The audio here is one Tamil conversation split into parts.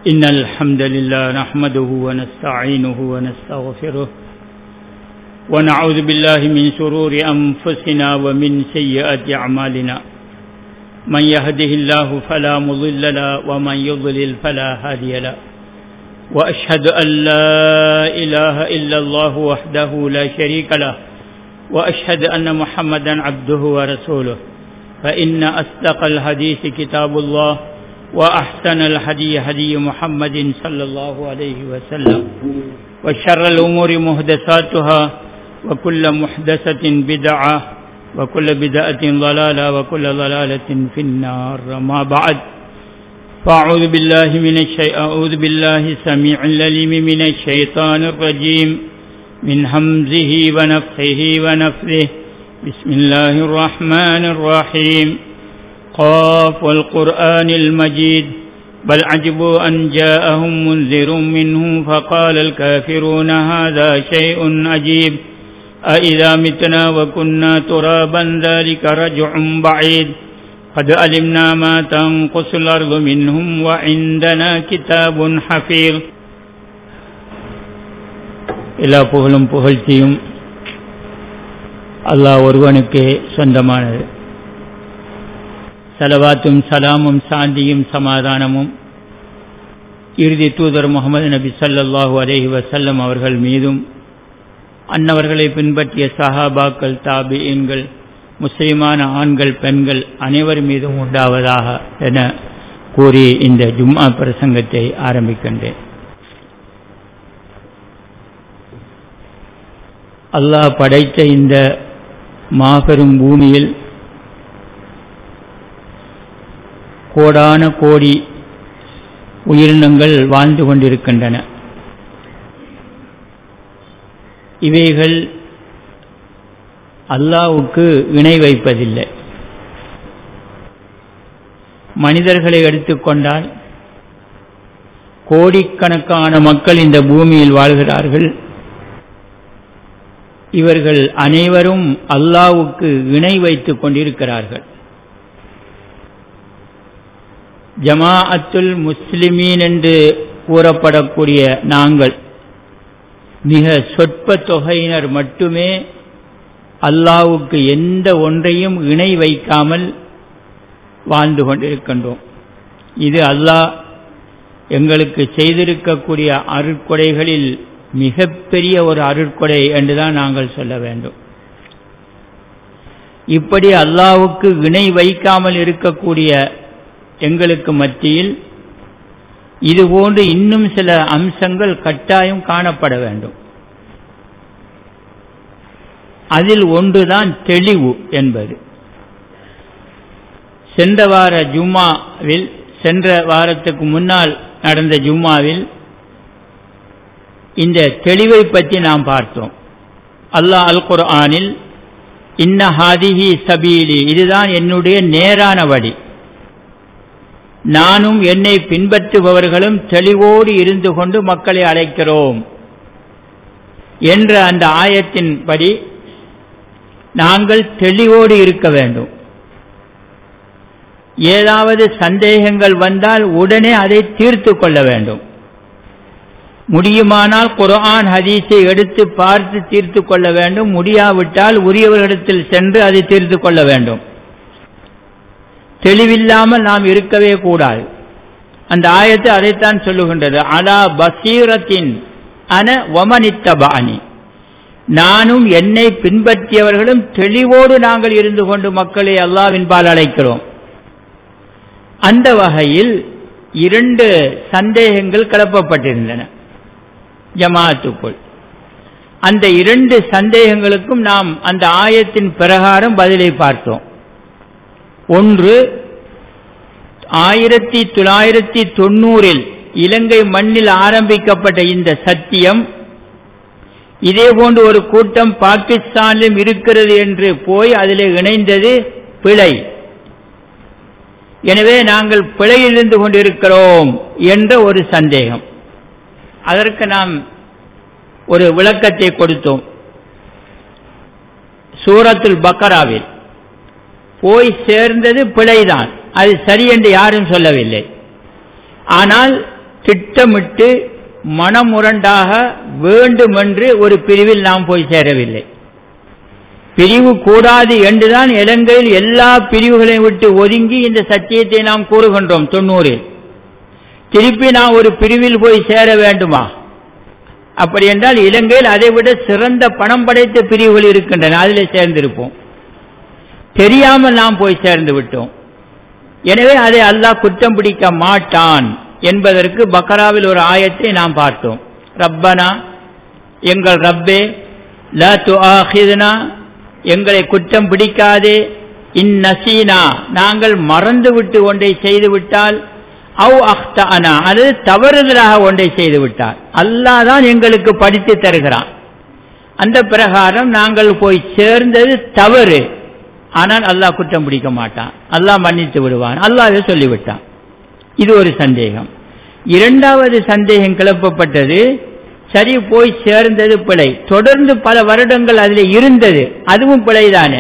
إن الحمد لله نحمده ونستعينه ونستغفره ونعوذ بالله من شرور أنفسنا ومن سيئات أعمالنا من يهده الله فلا مضل له ومن يضلل فلا هادي له وأشهد أن لا إله إلا الله وحده لا شريك له وأشهد أن محمدا عبده ورسوله فإن أصدق الحديث كتاب الله وأحسن الهدي هدي محمد صلى الله عليه وسلم وشر الأمور محدثاتها وكل محدثة بدعة وكل بدعة ضلالة وكل ضلالة في النار ما بعد فأعوذ بالله من الشيء أعوذ بالله السميع العليم من الشيطان الرجيم من همزه ونفخه ونفثه بسم الله الرحمن الرحيم قاف والقرآن المجيد بل عجبوا أن جاءهم منذر منهم فقال الكافرون هذا شيء عجيب أإذا متنا وكنا ترابا ذلك رجع بعيد قد علمنا ما تنقص الأرض منهم وعندنا كتاب حفيظ எல்லா புகழும் புகழ்ச்சியும் அல்லாஹ் ஒருவனுக்கே சொந்தமானது சலவாத்தும் சலாமும் சாந்தியும் சமாதானமும் இறுதி தூதர் முகமது நபி சல்லாஹூ அலஹி வசல்லம் அவர்கள் மீதும் அன்னவர்களை பின்பற்றிய சஹாபாக்கள் தாபியன்கள் முஸ்லிமான ஆண்கள் பெண்கள் அனைவர் மீதும் உண்டாவதாக என கூறி இந்த ஜும்மா பிரசங்கத்தை ஆரம்பிக்கின்றேன் அல்லாஹ் படைத்த இந்த மாபெரும் பூமியில் கோடான கோடி உயிரினங்கள் வாழ்ந்து கொண்டிருக்கின்றன இவைகள் அல்லாவுக்கு இணை வைப்பதில்லை மனிதர்களை எடுத்துக்கொண்டால் கோடிக்கணக்கான மக்கள் இந்த பூமியில் வாழ்கிறார்கள் இவர்கள் அனைவரும் அல்லாவுக்கு இணை வைத்துக் கொண்டிருக்கிறார்கள் ஜமாஅத்துல் முஸ்லிமீன் என்று கூறப்படக்கூடிய நாங்கள் மிக சொற்ப தொகையினர் மட்டுமே அல்லாவுக்கு எந்த ஒன்றையும் இணை வைக்காமல் வாழ்ந்து கொண்டிருக்கின்றோம் இது அல்லாஹ் எங்களுக்கு செய்திருக்கக்கூடிய அருட்கொடைகளில் மிகப்பெரிய ஒரு அருட்கொடை என்றுதான் நாங்கள் சொல்ல வேண்டும் இப்படி அல்லாவுக்கு இணை வைக்காமல் இருக்கக்கூடிய எங்களுக்கு மத்தியில் இதுபோன்று இன்னும் சில அம்சங்கள் கட்டாயம் காணப்பட வேண்டும் அதில் ஒன்றுதான் தெளிவு என்பது சென்ற வார ஜும்மாவில் சென்ற வாரத்துக்கு முன்னால் நடந்த ஜும்மாவில் இந்த தெளிவை பற்றி நாம் பார்த்தோம் அல்லாஹ் அல் குர்ஆனில் இன்ன ஹாதிஹி சபீலி இதுதான் என்னுடைய நேரான வழி நானும் என்னை பின்பற்றுபவர்களும் தெளிவோடு இருந்து கொண்டு மக்களை அழைக்கிறோம் என்ற அந்த ஆயத்தின்படி நாங்கள் தெளிவோடு இருக்க வேண்டும் ஏதாவது சந்தேகங்கள் வந்தால் உடனே அதை தீர்த்து கொள்ள வேண்டும் முடியுமானால் குரான் ஹதீஸை எடுத்து பார்த்து தீர்த்து கொள்ள வேண்டும் முடியாவிட்டால் உரியவர்களிடத்தில் சென்று அதை தீர்த்து கொள்ள வேண்டும் தெளிவில்லாமல் நாம் இருக்கவே கூடாது அந்த ஆயத்து அதைத்தான் சொல்லுகின்றது அலா பசீரத்தின் அன ஒமனித்தபாணி நானும் என்னை பின்பற்றியவர்களும் தெளிவோடு நாங்கள் இருந்து கொண்டு மக்களை அல்லாவின்பால் அழைக்கிறோம் அந்த வகையில் இரண்டு சந்தேகங்கள் கிளப்பப்பட்டிருந்தன ஜமாத்துக்குள் அந்த இரண்டு சந்தேகங்களுக்கும் நாம் அந்த ஆயத்தின் பிரகாரம் பதிலை பார்த்தோம் ஒன்று ஆயிரத்தி தொள்ளாயிரத்தி தொண்ணூறில் இலங்கை மண்ணில் ஆரம்பிக்கப்பட்ட இந்த சத்தியம் இதே போன்று ஒரு கூட்டம் பாகிஸ்தானிலும் இருக்கிறது என்று போய் அதில் இணைந்தது பிழை எனவே நாங்கள் பிழையிலிருந்து கொண்டிருக்கிறோம் என்ற ஒரு சந்தேகம் அதற்கு நாம் ஒரு விளக்கத்தை கொடுத்தோம் சூரத்துல் பக்கராவில் போய் சேர்ந்தது பிழைதான் அது சரி என்று யாரும் சொல்லவில்லை ஆனால் திட்டமிட்டு மனமுரண்டாக வேண்டுமென்று ஒரு பிரிவில் நாம் போய் சேரவில்லை பிரிவு கூடாது என்றுதான் இலங்கையில் எல்லா பிரிவுகளையும் விட்டு ஒதுங்கி இந்த சத்தியத்தை நாம் கூறுகின்றோம் தொண்ணூறில் திருப்பி நாம் ஒரு பிரிவில் போய் சேர வேண்டுமா அப்படி என்றால் இலங்கையில் அதை விட சிறந்த பணம் படைத்த பிரிவுகள் இருக்கின்றன அதில் சேர்ந்திருப்போம் தெரியாமல் நாம் போய் சேர்ந்து விட்டோம் எனவே அதை அல்லாஹ் குற்றம் பிடிக்க மாட்டான் என்பதற்கு பக்கராவில் ஒரு ஆயத்தை நாம் பார்த்தோம் ரப்பனா எங்கள் ரப்பே ல துஆஹிதுனா எங்களை குற்றம் பிடிக்காதே இன் நசீனா நாங்கள் மறந்து விட்டு ஒன்றை செய்து விட்டால் அவ் அஹ்தானா அல்லது தவறுதலாக ஒன்றை செய்து விட்டால் அல்லாஹ் தான் எங்களுக்கு படித்து தருகிறான் அந்த பிரகாரம் நாங்கள் போய் சேர்ந்தது தவறு ஆனால் அல்லாஹ் குற்றம் பிடிக்க மாட்டான் அல்லாஹ் மன்னித்து விடுவான் அல்லாஹ் சொல்லிவிட்டான் இது ஒரு சந்தேகம் இரண்டாவது சந்தேகம் கிளப்பப்பட்டது சரி போய் சேர்ந்தது பிழை தொடர்ந்து பல வருடங்கள் அதில் இருந்தது அதுவும் பிழைதானே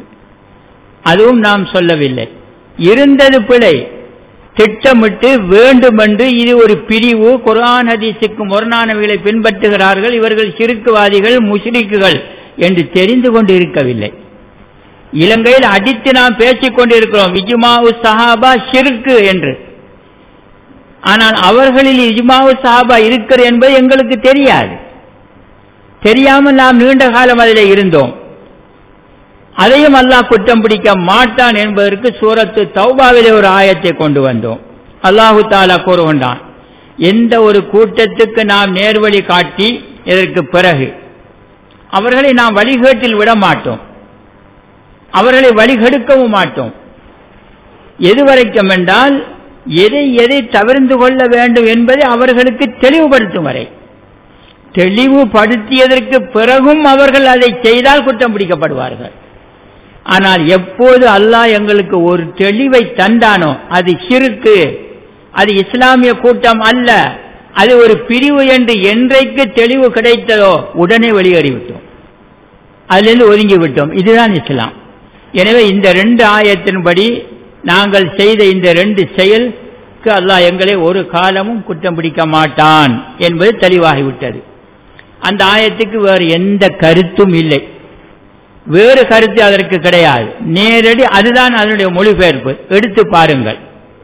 அதுவும் நாம் சொல்லவில்லை இருந்தது பிழை திட்டமிட்டு வேண்டுமென்று இது ஒரு பிரிவு குரான் ஹதீஸுக்கு முரணானவைகளை பின்பற்றுகிறார்கள் இவர்கள் சிறுக்குவாதிகள் முஷ்ரிக்குகள் என்று தெரிந்து கொண்டு இருக்கவில்லை இலங்கையில் அடித்து நாம் பேசிக் கொண்டிருக்கிறோம் இஜுமாவு சஹாபா ஷிருக்கு என்று ஆனால் அவர்களில் இஜுமாவு சஹாபா இருக்கிற என்பது எங்களுக்கு தெரியாது தெரியாமல் நாம் நீண்ட காலம் அதில் இருந்தோம் அதையும் அல்லாஹ் குற்றம் பிடிக்க மாட்டான் என்பதற்கு சூரத்து தௌபாவிலே ஒரு ஆயத்தை கொண்டு வந்தோம் அல்லாஹு தாலா கூறுகின்றான் எந்த ஒரு கூட்டத்துக்கு நாம் நேர்வழி காட்டி இதற்கு பிறகு அவர்களை நாம் வழிகேட்டில் விட மாட்டோம் அவர்களை வழிகெடுக்கவும் மாட்டோம் எதுவரைக்கும் என்றால் எதை எதை தவிர்ந்து கொள்ள வேண்டும் என்பதை அவர்களுக்கு தெளிவுபடுத்தும் வரை தெளிவுபடுத்தியதற்கு பிறகும் அவர்கள் அதை செய்தால் குற்றம் பிடிக்கப்படுவார்கள் ஆனால் எப்போது அல்லாஹ் எங்களுக்கு ஒரு தெளிவை தந்தானோ அது சிறுக்கு அது இஸ்லாமிய கூட்டம் அல்ல அது ஒரு பிரிவு என்று என்றைக்கு தெளிவு கிடைத்ததோ உடனே வெளியேறிவிட்டோம் அதிலிருந்து ஒதுங்கி விட்டோம் இதுதான் இஸ்லாம் எனவே இந்த ரெண்டு ஆயத்தின்படி நாங்கள் செய்த இந்த ரெண்டு செயலுக்கு அல்லாஹ் எங்களை ஒரு காலமும் குற்றம் பிடிக்க மாட்டான் என்பது தெளிவாகிவிட்டது அந்த ஆயத்துக்கு வேறு எந்த கருத்தும் இல்லை வேறு கருத்து அதற்கு கிடையாது நேரடி அதுதான் அதனுடைய மொழிபெயர்ப்பு எடுத்து பாருங்கள்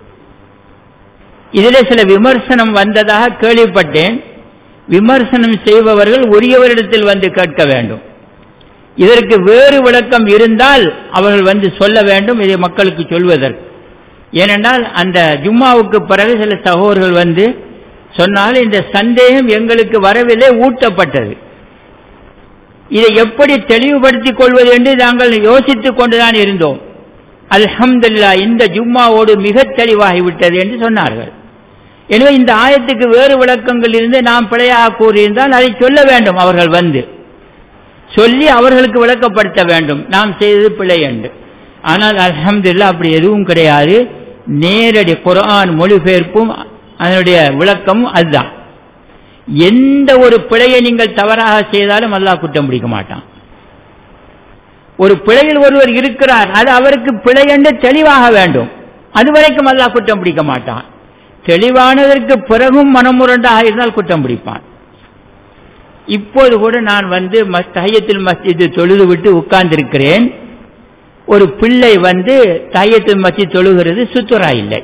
இதில் சில விமர்சனம் வந்ததாக கேள்விப்பட்டேன் விமர்சனம் செய்பவர்கள் உரியவரிடத்தில் வந்து கேட்க வேண்டும் இதற்கு வேறு விளக்கம் இருந்தால் அவர்கள் வந்து சொல்ல வேண்டும் இதை மக்களுக்கு சொல்வதற்கு ஏனென்றால் அந்த ஜும்மாவுக்கு பிறகு சில சகோதரர்கள் வந்து சொன்னால் இந்த சந்தேகம் எங்களுக்கு வரவில்லை ஊட்டப்பட்டது இதை எப்படி தெளிவுபடுத்திக் கொள்வது என்று நாங்கள் யோசித்துக் கொண்டுதான் இருந்தோம் அல்ஹம்துல்லா இந்த ஜும்மாவோடு மிக தெளிவாகிவிட்டது என்று சொன்னார்கள் எனவே இந்த ஆயத்துக்கு வேறு விளக்கங்கள் இருந்து நாம் பிழையாக கூறியிருந்தால் அதை சொல்ல வேண்டும் அவர்கள் வந்து சொல்லி அவர்களுக்கு விளக்கப்படுத்த வேண்டும் நாம் செய்தது பிழை என்று ஆனால் அலமதுல்லா அப்படி எதுவும் கிடையாது நேரடி குரான் மொழிபெயர்ப்பும் அதனுடைய விளக்கமும் அதுதான் எந்த ஒரு பிழையை நீங்கள் தவறாக செய்தாலும் அல்லாஹ் குற்றம் பிடிக்க மாட்டான் ஒரு பிழையில் ஒருவர் இருக்கிறார் அது அவருக்கு பிழை என்று தெளிவாக வேண்டும் அதுவரைக்கும் அல்லாஹ் குற்றம் பிடிக்க மாட்டான் தெளிவானதற்கு பிறகும் மனமுரண்டாக இருந்தால் குற்றம் பிடிப்பான் இப்போது கூட நான் வந்து தையத்தில் மஸ்ஜிது தொழுது விட்டு உட்கார்ந்திருக்கிறேன் ஒரு பிள்ளை வந்து தையத்தில் மஸ்ஜித் தொழுகிறது சுத்துரா இல்லை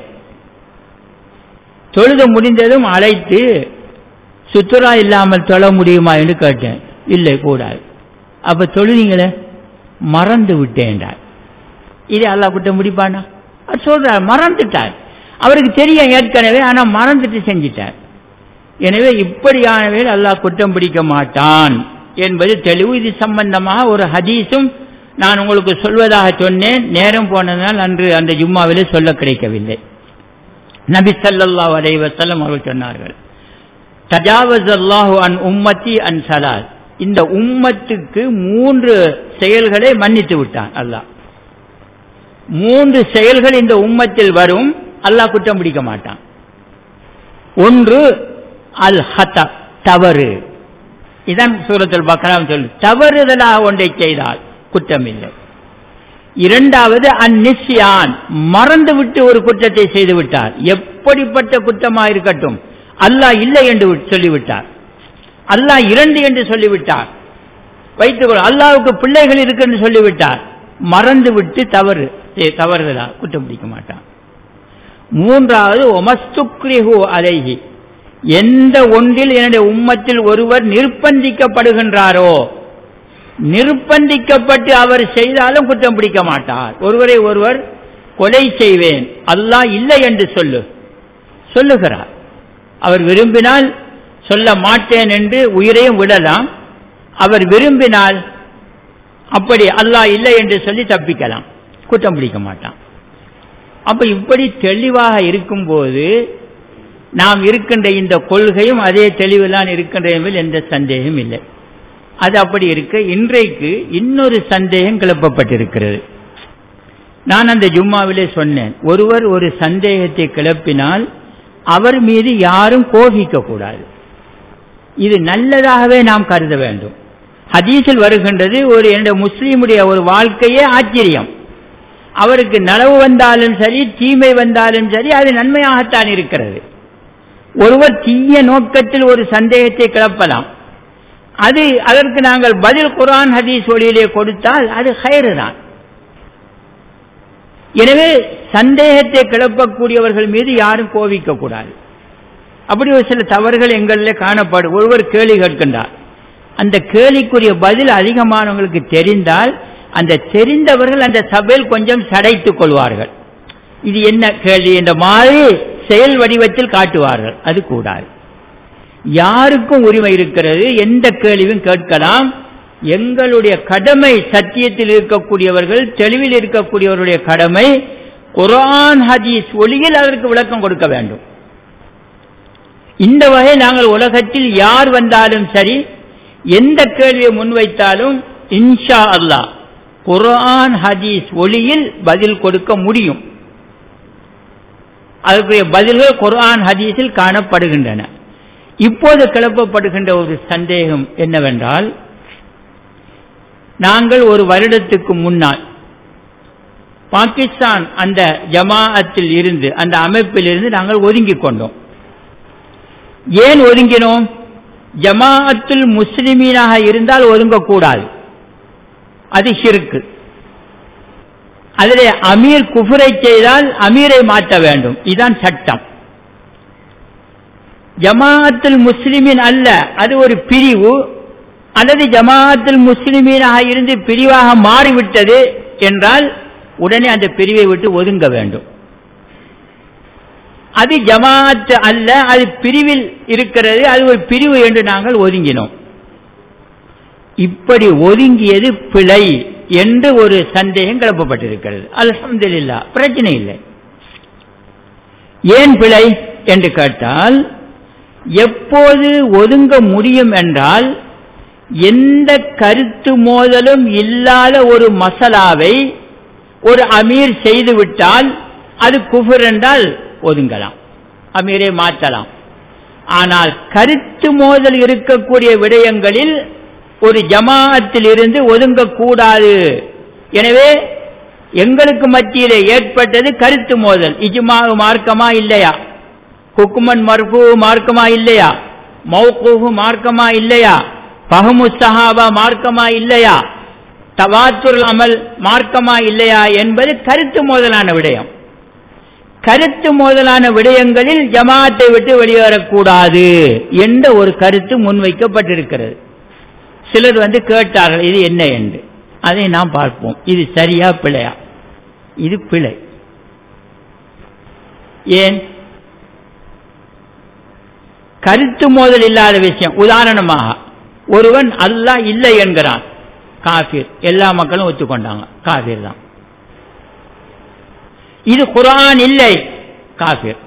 தொழுது முடிந்ததும் அழைத்து சுத்துரா இல்லாமல் தொழ முடியுமா என்று கேட்டேன் இல்லை கூடாது அப்ப தொழுவீங்களே மறந்து விட்டேன்டார் இது அல்லா குட்ட முடிப்பானா அவர் சொல்றார் மறந்துட்டார் அவருக்கு தெரியும் ஏற்கனவே ஆனா மறந்துட்டு செஞ்சிட்டார் எனவே இப்படியானவைகள் அல்லாஹ் குற்றம் பிடிக்க மாட்டான் என்பது தெளிவு இது சம்பந்தமாக ஒரு ஹதீஸும் நான் உங்களுக்கு சொல்வதாக சொன்னேன் நேரம் போனதனால் அன்று அந்த ஜும்மாவிலே சொல்ல கிடைக்கவில்லை நபி சல்லா அலைவசல்லம் அவர்கள் சொன்னார்கள் தஜாவஸ் அல்லாஹு அன் உம்மத்தி அன் சலால் இந்த உம்மத்துக்கு மூன்று செயல்களை மன்னித்து விட்டான் அல்லாஹ் மூன்று செயல்கள் இந்த உம்மத்தில் வரும் அல்லாஹ் குற்றம் பிடிக்க மாட்டான் ஒன்று அல் ஹத தவறு இதான் சூரத்தில் பக்ராம் சொல்லு தவறுதலாக ஒன்றை செய்தால் குற்றம் இல்லை இரண்டாவது அந்நிசியான் மறந்து விட்டு ஒரு குற்றத்தை செய்து விட்டார் எப்படிப்பட்ட குற்றமாக இருக்கட்டும் அல்லாஹ் இல்லை என்று சொல்லிவிட்டார் அல்லாஹ் இரண்டு என்று சொல்லிவிட்டார் வைத்துக்கொள் அல்லாவுக்கு பிள்ளைகள் இருக்கு என்று சொல்லிவிட்டார் மறந்து விட்டு தவறு தவறுதலா குற்றம் பிடிக்க மாட்டான் மூன்றாவது ஒமஸ்துக்ரிஹு அலைஹி எந்த ஒன்றில் என்னுடைய உம்மத்தில் ஒருவர் நிர்பந்திக்கப்படுகின்றாரோ நிர்பந்திக்கப்பட்டு அவர் செய்தாலும் குற்றம் பிடிக்க மாட்டார் ஒருவரை ஒருவர் கொலை செய்வேன் அல்லாஹ் இல்லை என்று சொல்லு சொல்லுகிறார் அவர் விரும்பினால் சொல்ல மாட்டேன் என்று உயிரையும் விடலாம் அவர் விரும்பினால் அப்படி அல்லாஹ் இல்லை என்று சொல்லி தப்பிக்கலாம் குற்றம் பிடிக்க மாட்டான் அப்ப இப்படி தெளிவாக இருக்கும்போது நாம் இருக்கின்ற இந்த கொள்கையும் அதே தெளிவுதான் இருக்கின்ற என்பதில் எந்த சந்தேகம் இல்லை அது அப்படி இருக்க இன்றைக்கு இன்னொரு சந்தேகம் கிளப்பப்பட்டிருக்கிறது நான் அந்த ஜும்மாவிலே சொன்னேன் ஒருவர் ஒரு சந்தேகத்தை கிளப்பினால் அவர் மீது யாரும் கோபிக்க கூடாது இது நல்லதாகவே நாம் கருத வேண்டும் ஹதீஸில் வருகின்றது ஒரு என்னுடைய முஸ்லீமுடைய ஒரு வாழ்க்கையே ஆச்சரியம் அவருக்கு நனவு வந்தாலும் சரி தீமை வந்தாலும் சரி அது நன்மையாகத்தான் இருக்கிறது ஒருவர் தீய நோக்கத்தில் ஒரு சந்தேகத்தை கிளப்பலாம் அது அதற்கு நாங்கள் பதில் குரான் ஹதீஸ் ஒளியிலே கொடுத்தால் அது ஹயரு தான் எனவே சந்தேகத்தை கிளப்பக்கூடியவர்கள் மீது யாரும் கோவிக்க கூடாது அப்படி ஒரு சில தவறுகள் எங்களில் காணப்படும் ஒருவர் கேள்வி கேட்கின்றார் அந்த கேள்விக்குரிய பதில் அதிகமானவங்களுக்கு தெரிந்தால் அந்த தெரிந்தவர்கள் அந்த சபையில் கொஞ்சம் சடைத்துக் கொள்வார்கள் இது என்ன கேள்வி என்ற மாதிரி செயல் வடிவத்தில் காட்டுவார்கள் அது கூடாது யாருக்கும் உரிமை இருக்கிறது எந்த கேள்வியும் கேட்கலாம் எங்களுடைய கடமை சத்தியத்தில் இருக்கக்கூடியவர்கள் தெளிவில் இருக்கக்கூடியவருடைய கடமை குரான் ஹதீஸ் ஒளியில் அதற்கு விளக்கம் கொடுக்க வேண்டும் இந்த வகை நாங்கள் உலகத்தில் யார் வந்தாலும் சரி எந்த கேள்வியை முன்வைத்தாலும் இன்ஷா அல்லாஹ் குரான் ஹதீஸ் ஒளியில் பதில் கொடுக்க முடியும் அதற்குரிய பதில்கள் குரான் ஹதீஸில் காணப்படுகின்றன இப்போது கிளப்பப்படுகின்ற ஒரு சந்தேகம் என்னவென்றால் நாங்கள் ஒரு வருடத்துக்கு முன்னால் பாகிஸ்தான் அந்த ஜமாஅத்தில் இருந்து அந்த அமைப்பில் இருந்து நாங்கள் ஒதுங்கிக் கொண்டோம் ஏன் ஒதுங்கினோம் ஜமாஅத்துல் முஸ்லிமீனாக இருந்தால் ஒதுங்கக்கூடாது அது ஷிருக்கு அதிலே அமீர் குஃபுரை செய்தால் அமீரை மாற்ற வேண்டும் இதுதான் சட்டம் ஜமாஅத்துல் முஸ்லிமின் அல்ல அது ஒரு பிரிவு அல்லது ஜமாஅத்துல் முஸ்லிமீனாக இருந்து பிரிவாக மாறிவிட்டது என்றால் உடனே அந்த பிரிவை விட்டு ஒதுங்க வேண்டும் அது ஜமாஅத் அல்ல அது பிரிவில் இருக்கிறது அது ஒரு பிரிவு என்று நாங்கள் ஒதுங்கினோம் இப்படி ஒதுங்கியது பிழை என்று ஒரு சந்தேகம் கிளப்பப்பட்டிருக்கிறது அல்ஹம்துலில்லா பிரச்சனை இல்லை ஏன் பிழை என்று கேட்டால் எப்போது ஒதுங்க முடியும் என்றால் எந்த கருத்து மோதலும் இல்லாத ஒரு மசலாவை ஒரு அமீர் செய்துவிட்டால் அது குஃபர் என்றால் ஒதுங்கலாம் அமீரை மாற்றலாம் ஆனால் கருத்து மோதல் இருக்கக்கூடிய விடயங்களில் ஒரு ஜமாஅத்தில் இருந்து ஒதுங்கக்கூடாது எனவே எங்களுக்கு மத்தியிலே ஏற்பட்டது கருத்து மோதல் இஜ்மா மார்க்கமா இல்லையா குக்குமன் மர்பு மார்க்கமா இல்லையா மௌகூஃபு மார்க்கமா இல்லையா பஹமு சஹாபா மார்க்கமா இல்லையா தவாத்துல் அமல் மார்க்கமா இல்லையா என்பது கருத்து மோதலான விடயம் கருத்து மோதலான விடயங்களில் ஜமாத்தை விட்டு வெளியேறக்கூடாது என்ற ஒரு கருத்து முன்வைக்கப்பட்டிருக்கிறது சிலர் வந்து கேட்டார்கள் இது என்ன என்று அதை நாம் பார்ப்போம் இது சரியா பிழையா இது பிழை ஏன் கருத்து மோதல் இல்லாத விஷயம் உதாரணமாக ஒருவன் அல்லாஹ் இல்லை என்கிறான் காஃபிர் எல்லா மக்களும் ஒத்துக்கொண்டாங்க காஃபிர் தான் இது குரான் இல்லை காஃபிர்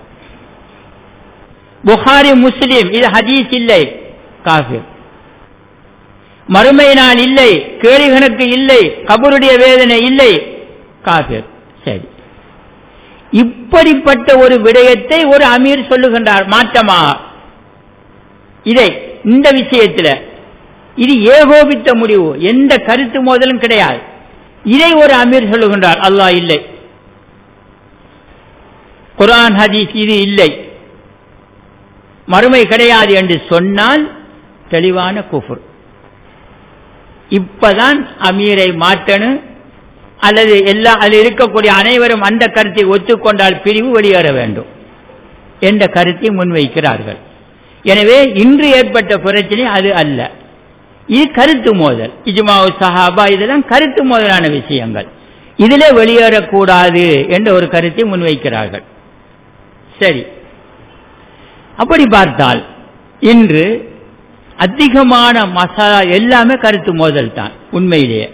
புகாரி முஸ்லிம் இது ஹதீஸ் இல்லை காஃபிர் மறுமை நாள் இல்லை கேள்வி கணக்கு இல்லை கபருடைய வேதனை இல்லை காஃபிர் சரி இப்படிப்பட்ட ஒரு விடயத்தை ஒரு அமீர் சொல்லுகின்றார் மாற்றமாக இதை இந்த விஷயத்தில் இது ஏகோபித்த முடிவு எந்த கருத்து மோதலும் கிடையாது இதை ஒரு அமீர் சொல்லுகின்றார் அல்லாஹ் இல்லை குரான் ஹதீஸ் இது இல்லை மறுமை கிடையாது என்று சொன்னால் தெளிவான குஃபுர் இப்பதான் அமீரை மாற்றணும் அல்லது எல்லா அதில் இருக்கக்கூடிய அனைவரும் அந்த கருத்தை ஒத்துக்கொண்டால் பிரிவு வெளியேற வேண்டும் என்ற கருத்தை முன்வைக்கிறார்கள் எனவே இன்று ஏற்பட்ட பிரச்சனை அது அல்ல இது கருத்து மோதல் இஜ்மாவு சஹாபா இதெல்லாம் கருத்து மோதலான விஷயங்கள் இதிலே வெளியேறக்கூடாது என்ற ஒரு கருத்தை முன்வைக்கிறார்கள் சரி அப்படி பார்த்தால் இன்று அதிகமான மசாலா எல்லாமே கருத்து மோதல் தான் உண்மையிலேயே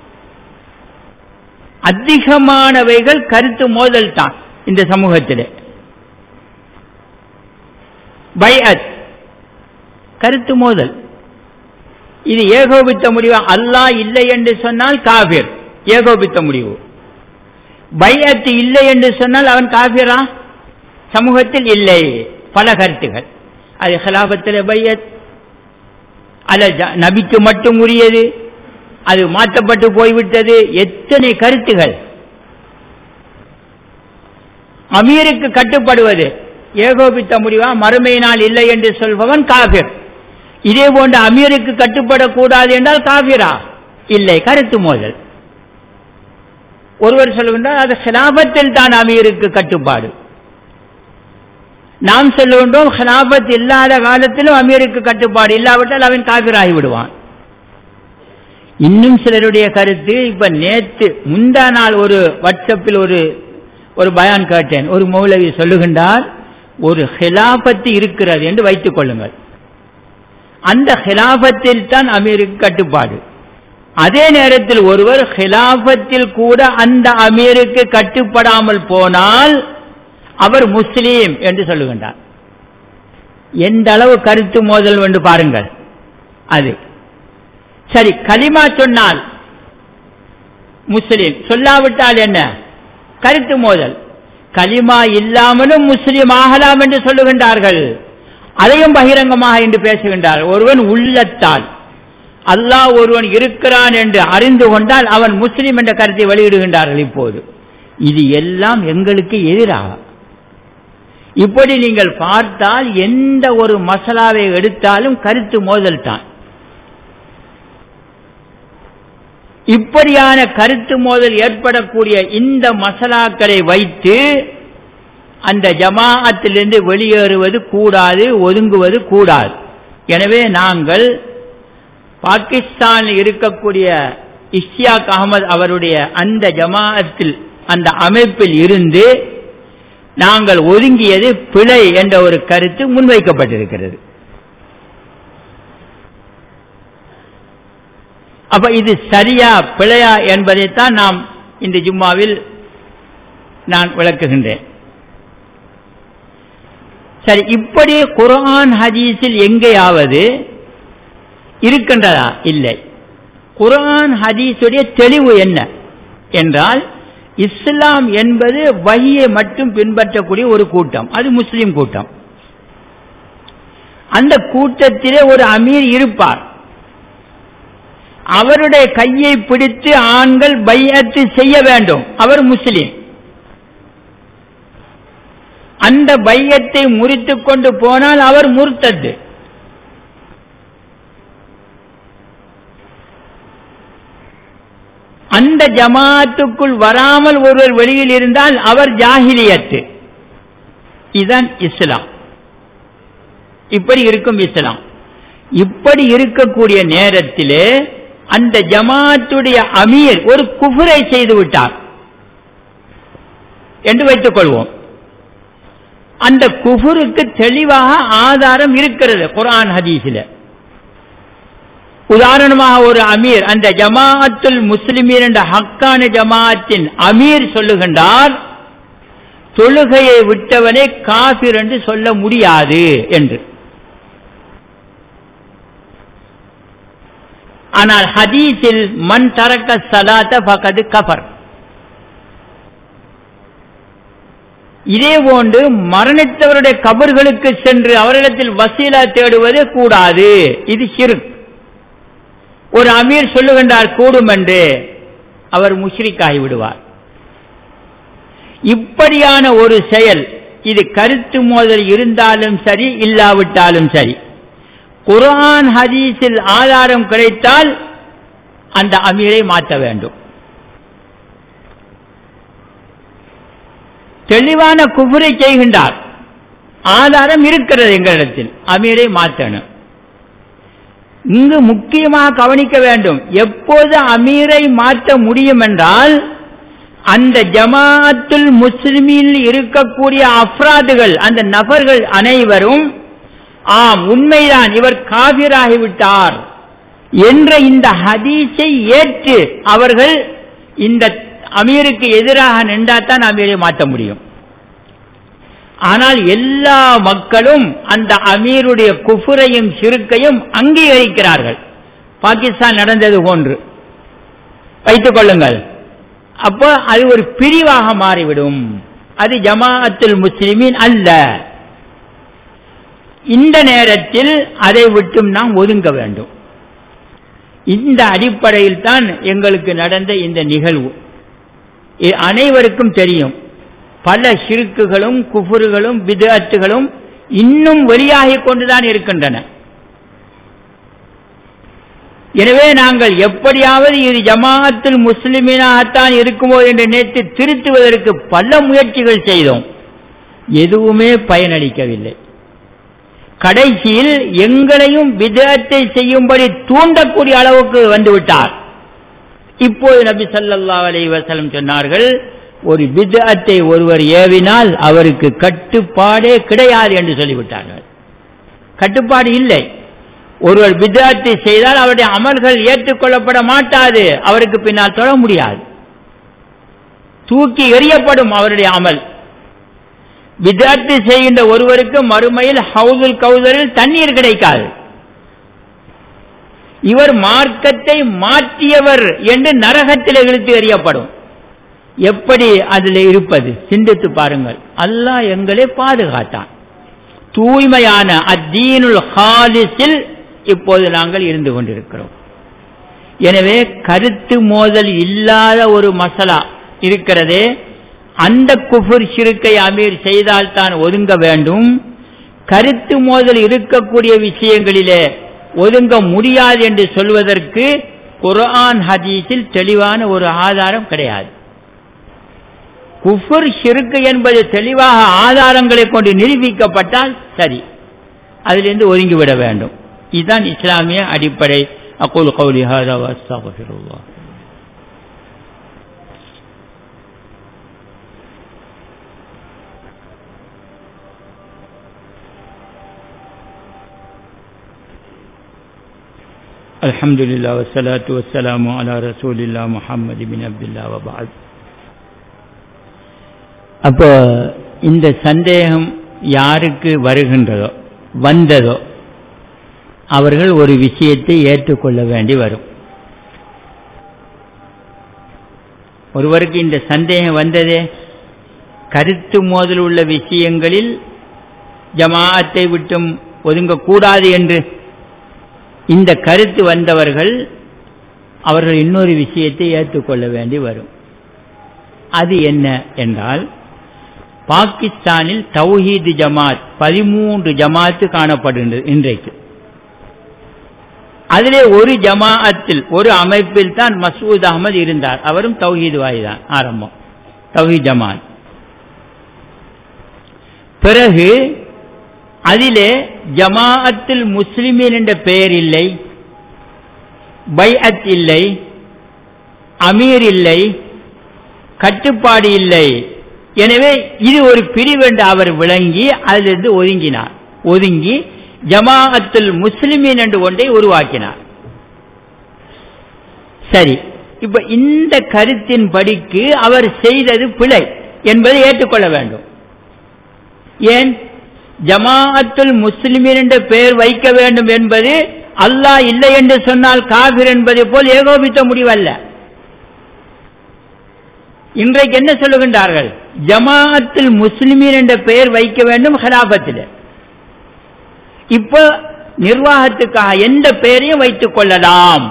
அதிகமானவைகள் கருத்து மோதல் தான் இந்த சமூகத்திலே பைஅத் கருத்து மோதல் இது ஏகோபித்த முடிவு அல்லாஹ் இல்லை என்று சொன்னால் காபிர் ஏகோபித்த முடிவு பைஅத்து இல்லை என்று சொன்னால் அவன் காபிரா சமூகத்தில் இல்லை பல கருத்துகள் அது ஹலாபத்தில் பையத் அல்ல நபிக்கு மட்டும் உரியது அது மாற்றப்பட்டு போய்விட்டது எத்தனை கருத்துகள் அமீருக்கு கட்டுப்படுவது ஏகோபித்த முடிவா மறுமையினால் இல்லை என்று சொல்பவன் காபிர் இதே போன்ற அமீருக்கு கட்டுப்படக்கூடாது என்றால் காபிரா இல்லை கருத்து மோதல் ஒருவர் சொல்லுகின்றார் அது ஹிலாபத்தில் தான் அமீருக்கு கட்டுப்பாடு நாம் சொல்லுகின்றோம் ஹிலாபத் இல்லாத காலத்திலும் அமீருக்கு கட்டுப்பாடு இல்லாவிட்டால் அவன் காபிராகி விடுவான் இன்னும் சிலருடைய கருத்து இப்ப நேத்து முந்தா நாள் ஒரு வாட்ஸ்அப்பில் ஒரு ஒரு பயான் கேட்டேன் ஒரு மௌலவி சொல்லுகின்றார் ஒரு ஹிலாபத்து இருக்கிறது என்று வைத்துக் கொள்ளுங்கள் அந்த ஹிலாபத்தில் தான் அமீருக்கு கட்டுப்பாடு அதே நேரத்தில் ஒருவர் ஹிலாபத்தில் கூட அந்த அமீருக்கு கட்டுப்படாமல் போனால் அவர் முஸ்லீம் என்று சொல்லுகின்றார் எந்த அளவு கருத்து மோதல் என்று பாருங்கள் அது சரி கலிமா சொன்னால் முஸ்லீம் சொல்லாவிட்டால் என்ன கருத்து மோதல் கலிமா இல்லாமலும் முஸ்லீம் ஆகலாம் என்று சொல்லுகின்றார்கள் அதையும் பகிரங்கமாக என்று பேசுகின்றார் ஒருவன் உள்ளத்தால் அல்லாஹ் ஒருவன் இருக்கிறான் என்று அறிந்து கொண்டால் அவன் முஸ்லீம் என்ற கருத்தை வெளியிடுகின்றார்கள் இப்போது இது எல்லாம் எங்களுக்கு எதிராக இப்படி நீங்கள் பார்த்தால் எந்த ஒரு மசாலாவை எடுத்தாலும் கருத்து மோதல் தான் இப்படியான கருத்து மோதல் ஏற்படக்கூடிய இந்த மசாலாக்களை வைத்து அந்த ஜமாஅத்திலிருந்து வெளியேறுவது கூடாது ஒதுங்குவது கூடாது எனவே நாங்கள் பாகிஸ்தானில் இருக்கக்கூடிய இஷ்யாக் அகமது அவருடைய அந்த ஜமாஅத்தில் அந்த அமைப்பில் இருந்து நாங்கள் ஒதுங்கியது பிழை என்ற ஒரு கருத்து முன்வைக்கப்பட்டிருக்கிறது அப்ப இது சரியா பிழையா என்பதைத்தான் நாம் இந்த ஜும்மாவில் நான் விளக்குகின்றேன் சரி இப்படி குரான் ஹதீஸில் எங்கேயாவது இருக்கின்றதா இல்லை குரான் ஹதீஸுடைய தெளிவு என்ன என்றால் இஸ்லாம் என்பது வகியை மட்டும் பின்பற்றக்கூடிய ஒரு கூட்டம் அது முஸ்லிம் கூட்டம் அந்த கூட்டத்திலே ஒரு அமீர் இருப்பார் அவருடைய கையை பிடித்து ஆண்கள் பையத்து செய்ய வேண்டும் அவர் முஸ்லிம் அந்த பையத்தை முறித்துக் கொண்டு போனால் அவர் முர்த்தது அந்த ஜமாத்துக்குள் வராமல் ஒருவர் வெளியில் இருந்தால் அவர் ஜாகிலியத்து இதுதான் இஸ்லாம் இப்படி இருக்கும் இஸ்லாம் இப்படி இருக்கக்கூடிய நேரத்திலே அந்த ஜமாத்துடைய அமீர் ஒரு குஃபுரை செய்து விட்டார் என்று வைத்துக் கொள்வோம் அந்த குஃபுருக்கு தெளிவாக ஆதாரம் இருக்கிறது குரான் ஹதீஸில் உதாரணமாக ஒரு அமீர் அந்த ஜமாஅத்துல் முஸ்லிமீன் என்ற ஹக்கான ஜமாஅத்தின் அமீர் சொல்லுகின்றார் தொழுகையை விட்டவனை காபிர் என்று சொல்ல முடியாது என்று ஆனால் ஹதீஸில் மண் தரக்க சலாத்த பகது கபர் இதே போன்று மரணித்தவருடைய கபர்களுக்கு சென்று அவரிடத்தில் வசீலா தேடுவது கூடாது இது சிறுக் ஒரு அமீர் சொல்லுகின்றார் கூடும் என்று அவர் முஷ்ரிக்காகி விடுவார் இப்படியான ஒரு செயல் இது கருத்து மோதல் இருந்தாலும் சரி இல்லாவிட்டாலும் சரி குர்ஆன் ஹதீஸில் ஆதாரம் கிடைத்தால் அந்த அமீரை மாற்ற வேண்டும் தெளிவான குபுரை செய்கின்றார் ஆதாரம் இருக்கிறது எங்களிடத்தில் அமீரை மாற்றணும் இங்கு முக்கியமாக கவனிக்க வேண்டும் எப்போது அமீரை மாற்ற முடியும் என்றால் அந்த ஜமாஅத்துல் முஸ்லிமில் இருக்கக்கூடிய அப்ராதுகள் அந்த நபர்கள் அனைவரும் ஆம் உண்மைதான் இவர் காவிராகிவிட்டார் என்ற இந்த ஹதீஸை ஏற்று அவர்கள் இந்த அமீருக்கு எதிராக நின்றாதான் அமீரை மாற்ற முடியும் ஆனால் எல்லா மக்களும் அந்த அமீருடைய குஃபுரையும் சிறுக்கையும் அங்கீகரிக்கிறார்கள் பாகிஸ்தான் நடந்தது போன்று வைத்துக் கொள்ளுங்கள் அப்போ அது ஒரு பிரிவாக மாறிவிடும் அது ஜமாஅத்துல் முஸ்லிமின் அல்ல இந்த நேரத்தில் அதை விட்டும் நாம் ஒதுங்க வேண்டும் இந்த அடிப்படையில் தான் எங்களுக்கு நடந்த இந்த நிகழ்வு அனைவருக்கும் தெரியும் பல சிறுக்குகளும் குஃபுறுகளும் விதத்துகளும் இன்னும் வெளியாகிக் கொண்டுதான் இருக்கின்றன எனவே நாங்கள் எப்படியாவது இது ஜமாஅத்தில் முஸ்லிமினாகத்தான் இருக்குமோ என்று நேற்று திருத்துவதற்கு பல முயற்சிகள் செய்தோம் எதுவுமே பயனளிக்கவில்லை கடைசியில் எங்களையும் விதத்தை செய்யும்படி தூண்டக்கூடிய அளவுக்கு வந்துவிட்டார் இப்போது நபி சல்லா அலை வசலம் சொன்னார்கள் ஒரு விதத்தை ஒருவர் ஏவினால் அவருக்கு கட்டுப்பாடே கிடையாது என்று சொல்லிவிட்டார்கள் கட்டுப்பாடு இல்லை ஒருவர் விதத்தை செய்தால் அவருடைய அமல்கள் ஏற்றுக்கொள்ளப்பட மாட்டாது அவருக்கு பின்னால் தொட முடியாது தூக்கி எறியப்படும் அவருடைய அமல் விதத்து செய்கின்ற ஒருவருக்கு மறுமையில் ஹவுதுல் கௌதரில் தண்ணீர் கிடைக்காது இவர் மார்க்கத்தை மாற்றியவர் என்று நரகத்தில் இழுத்து எறியப்படும் எப்படி அதில் இருப்பது சிந்தித்து பாருங்கள் அல்லாஹ் எங்களை பாதுகாத்தான் தூய்மையான அத்தீனுல் ஹாலிஸில் இப்போது நாங்கள் இருந்து கொண்டிருக்கிறோம் எனவே கருத்து மோதல் இல்லாத ஒரு மசலா இருக்கிறதே அந்த குஃபுர் சிறுக்கை அமீர் செய்தால் தான் ஒதுங்க வேண்டும் கருத்து மோதல் இருக்கக்கூடிய விஷயங்களிலே ஒதுங்க முடியாது என்று சொல்வதற்கு குர்ஆன் ஹதீஸில் தெளிவான ஒரு ஆதாரம் கிடையாது குஃபுர் ஷிருக்கு என்பது தெளிவாக ஆதாரங்களை கொண்டு நிரூபிக்கப்பட்டால் சரி அதிலிருந்து ஒதுங்கிவிட வேண்டும் இதுதான் இஸ்லாமிய அடிப்படை அக்குல் கௌலி ஹாதா வஸ்தகுஃபிருல்லாஹ் الحمد لله والصلاة والسلام على رسول الله محمد بن عبد الله وبعد அப்போ இந்த சந்தேகம் யாருக்கு வருகின்றதோ வந்ததோ அவர்கள் ஒரு விஷயத்தை ஏற்றுக்கொள்ள வேண்டி வரும் ஒருவருக்கு இந்த சந்தேகம் வந்ததே கருத்து மோதல் உள்ள விஷயங்களில் ஜமாஅத்தை விட்டும் ஒதுங்கக்கூடாது என்று இந்த கருத்து வந்தவர்கள் அவர்கள் இன்னொரு விஷயத்தை ஏற்றுக்கொள்ள வேண்டி வரும் அது என்ன என்றால் பாகிஸ்தானில் தௌஹீது ஜமாத் பதிமூன்று ஜமாத்து காணப்படுகின்றது இன்றைக்கு அதிலே ஒரு ஜமாஅத்தில் ஒரு அமைப்பில் தான் மசூத் அகமது இருந்தார் அவரும் தௌஹீது வாய்தான் ஆரம்பம் தௌஹீத் ஜமாத் பிறகு அதிலே ஜமாஅத்தில் முஸ்லிமின் என்ற பெயர் இல்லை பைஅத் இல்லை அமீர் இல்லை கட்டுப்பாடு இல்லை எனவே இது ஒரு பிரிவு என்று அவர் விளங்கி அதிலிருந்து ஒதுங்கினார் ஒதுங்கி ஜமாஅத்துல் முஸ்லிமின் என்று ஒன்றை உருவாக்கினார் சரி இப்ப இந்த கருத்தின் படிக்கு அவர் செய்தது பிழை என்பதை ஏற்றுக்கொள்ள வேண்டும் ஏன் ஜமாஅத்துல் முஸ்லிமின் என்ற பெயர் வைக்க வேண்டும் என்பது அல்லாஹ் இல்லை என்று சொன்னால் காபிர் என்பதை போல் ஏகோபித்த முடிவல்ல இன்றைக்கு என்ன சொல்லுகின்றார்கள் ஜமாஅத்தில் முஸ்லிமீன் என்ற பெயர் வைக்க வேண்டும் ஹலாபத்தில் இப்ப நிர்வாகத்துக்காக எந்த பெயரையும் வைத்துக் கொள்ளலாம்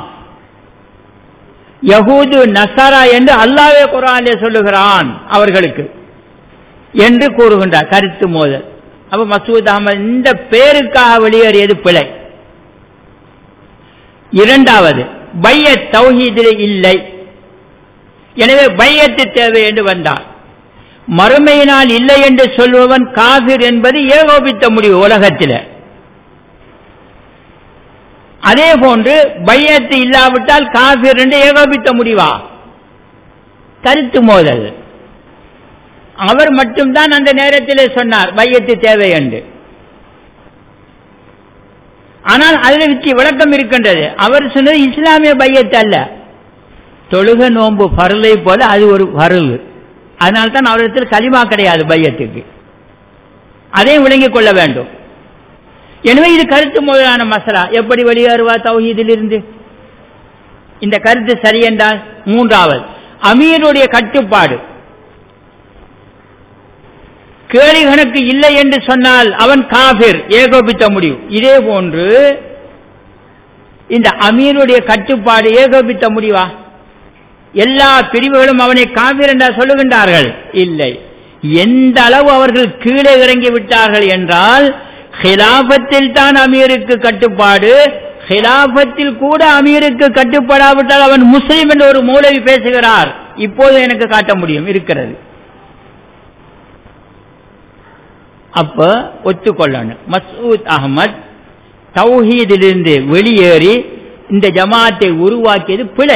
யகூது நசாரா என்று அல்லாவே குரானே சொல்லுகிறான் அவர்களுக்கு என்று கூறுகின்றார் கருத்து மோதல் அப்ப மசூத் அகமது இந்த பேருக்காக வெளியேறியது பிழை இரண்டாவது பைய தௌஹீதில் இல்லை எனவே பையத்து தேவை என்று வந்தார் மறுமையினால் இல்லை என்று சொல்பவன் காபிர் என்பது ஏகோபித்த முடிவு உலகத்தில் அதே போன்று பையத்து இல்லாவிட்டால் காபிர் என்று ஏகோபித்த முடிவா கருத்து மோதல் அவர் மட்டும்தான் அந்த நேரத்திலே சொன்னார் பையத்து தேவை என்று ஆனால் அதில் வச்சு விளக்கம் இருக்கின்றது அவர் சொன்னது இஸ்லாமிய பையத்து அல்ல தொழுக நோன்பு பருளை போல அது ஒரு பருள் அதனால தான் அவரிடத்தில் களிமா கிடையாது பையத்துக்கு அதையும் விளங்கிக் கொள்ள வேண்டும் எனவே இது கருத்து முதலான மசலா எப்படி வெளியேறுவா தௌஹீதில் இருந்து இந்த கருத்து சரி என்றால் மூன்றாவது அமீருடைய கட்டுப்பாடு கேள்வி கணக்கு இல்லை என்று சொன்னால் அவன் காபிர் ஏகோபித்த முடிவு இதே போன்று இந்த அமீருடைய கட்டுப்பாடு ஏகோபித்த முடிவா எல்லா பிரிவுகளும் அவனை காபிர் என்றா சொல்லுகின்றார்கள் இல்லை எந்த அளவு அவர்கள் கீழே இறங்கி விட்டார்கள் என்றால் ஹிலாபத்தில் தான் அமீருக்கு கட்டுப்பாடு ஹிலாபத்தில் கூட அமீருக்கு கட்டுப்படாவிட்டால் அவன் முஸ்லீம் என்று ஒரு மூலவி பேசுகிறார் இப்போது எனக்கு காட்ட முடியும் இருக்கிறது அப்ப ஒத்துக்கொள்ளணும் மசூத் அகமத் தௌஹீதிலிருந்து வெளியேறி இந்த ஜமாத்தை உருவாக்கியது பிழை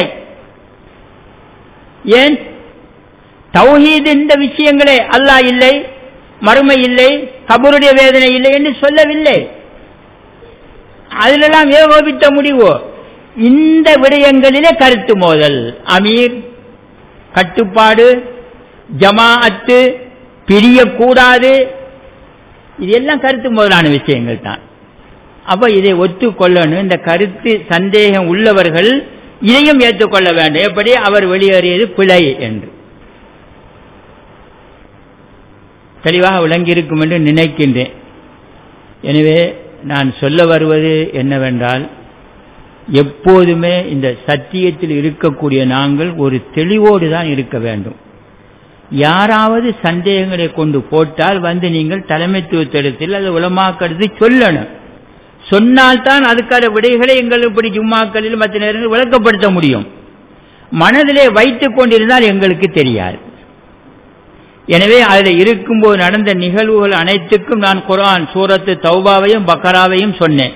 ஏன் தௌஹீத் இந்த விஷயங்களே அல்லாஹ் இல்லை மறுமை இல்லை கபருடைய வேதனை இல்லை என்று சொல்லவில்லை அதிலெல்லாம் ஏகோபித்த முடிவு இந்த விடயங்களிலே கருத்து மோதல் அமீர் கட்டுப்பாடு ஜமாஅத்து பிரியக்கூடாது இது எல்லாம் கருத்து முதலான விஷயங்கள் தான் அப்ப இதை ஒத்துக்கொள்ளணும் இந்த கருத்து சந்தேகம் உள்ளவர்கள் இதையும் ஏற்றுக்கொள்ள வேண்டும் எப்படி அவர் வெளியேறியது பிழை என்று தெளிவாக விளங்கியிருக்கும் என்று நினைக்கின்றேன் எனவே நான் சொல்ல வருவது என்னவென்றால் எப்போதுமே இந்த சத்தியத்தில் இருக்கக்கூடிய நாங்கள் ஒரு தெளிவோடு தான் இருக்க வேண்டும் யாராவது சந்தேகங்களை கொண்டு போட்டால் வந்து நீங்கள் தலைமைத்துவத்திடத்தில் அது உலமாக்கிறது சொல்லணும் சொன்னால்தான் அதுக்கான விடைகளை எங்கள் இப்படி ஜும்மாக்களில் மற்ற நேரங்கள் விளக்கப்படுத்த முடியும் மனதிலே வைத்துக் கொண்டிருந்தால் எங்களுக்கு தெரியாது எனவே அதில் இருக்கும்போது நடந்த நிகழ்வுகள் அனைத்துக்கும் நான் குரான் சூரத்து தௌபாவையும் பக்கராவையும் சொன்னேன்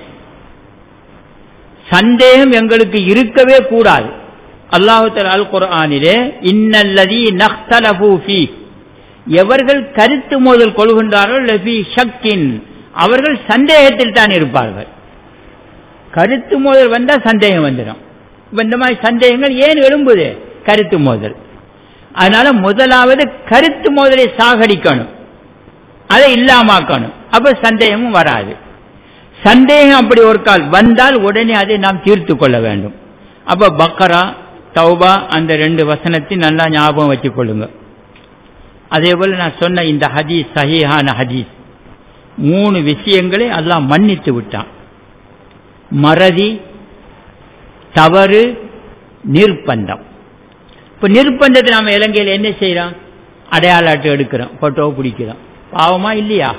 சந்தேகம் எங்களுக்கு இருக்கவே கூடாது அல்லாஹு அல் குரானிலே இன்னல்லதி நக்தலபூஃபி எவர்கள் கருத்து மோதல் கொள்கின்றார்கள் லபி ஷக்கின் அவர்கள் சந்தேகத்தில் தான் இருப்பார்கள் கருத்து மோதல் வந்தால் சந்தேகம் வந்துடும் இந்த மாதிரி சந்தேகங்கள் ஏன் எழும்புது கருத்து மோதல் அதனால முதலாவது கருத்து மோதலை சாகடிக்கணும் அதை இல்லாமாக்கணும் அப்ப சந்தேகமும் வராது சந்தேகம் அப்படி ஒரு கால் வந்தால் உடனே அதை நாம் தீர்த்து கொள்ள வேண்டும் அப்ப பக்கரா தௌபா அந்த ரெண்டு வசனத்தை நல்லா ஞாபகம் வச்சுக் கொள்ளுங்க அதே போல நான் சொன்ன இந்த ஹதீஸ் சஹீஹான ஹதீஸ் மூணு விஷயங்களை அல்லாஹ் மன்னித்து விட்டான் மறதி தவறு நிர்பந்தம் இப்ப நிர்பந்தத்தை நாம இலங்கையில் என்ன செய்யறோம் அடையாள அட்டை எடுக்கிறோம் போட்டோ பிடிக்கிறோம் பாவமா இல்லையா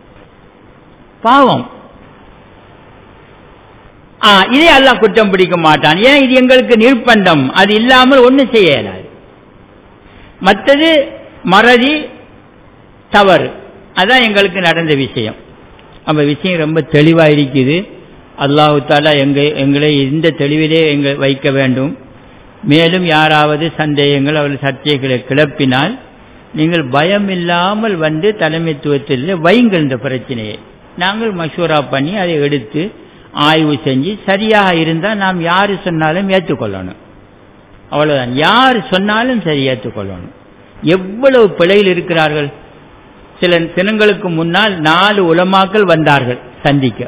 பாவம் இதே அல்லாஹ் குற்றம் பிடிக்க மாட்டான் ஏன் இது எங்களுக்கு நிர்பந்தம் அது இல்லாமல் ஒன்றும் செய்ய இயலாது மற்றது மறதி தவறு அதான் எங்களுக்கு நடந்த விஷயம் அப்ப விஷயம் ரொம்ப தெளிவா இருக்குது அல்லாஹு தாலா எங்க எங்களை இந்த தெளிவிலே எங்கள் வைக்க வேண்டும் மேலும் யாராவது சந்தேகங்கள் அவர்கள் சர்ச்சைகளை கிளப்பினால் நீங்கள் பயம் இல்லாமல் வந்து தலைமைத்துவத்தில் வைங்கள் இந்த பிரச்சனையை நாங்கள் மஷூரா பண்ணி அதை எடுத்து ஆய்வு செஞ்சு சரியாக இருந்தால் நாம் யார் சொன்னாலும் ஏற்றுக்கொள்ளணும் அவ்வளவுதான் யார் சொன்னாலும் சரி ஏற்றுக்கொள்ளணும் எவ்வளவு பிழையில் இருக்கிறார்கள் சில தினங்களுக்கு முன்னால் நாலு உலமாக்கள் வந்தார்கள் சந்திக்க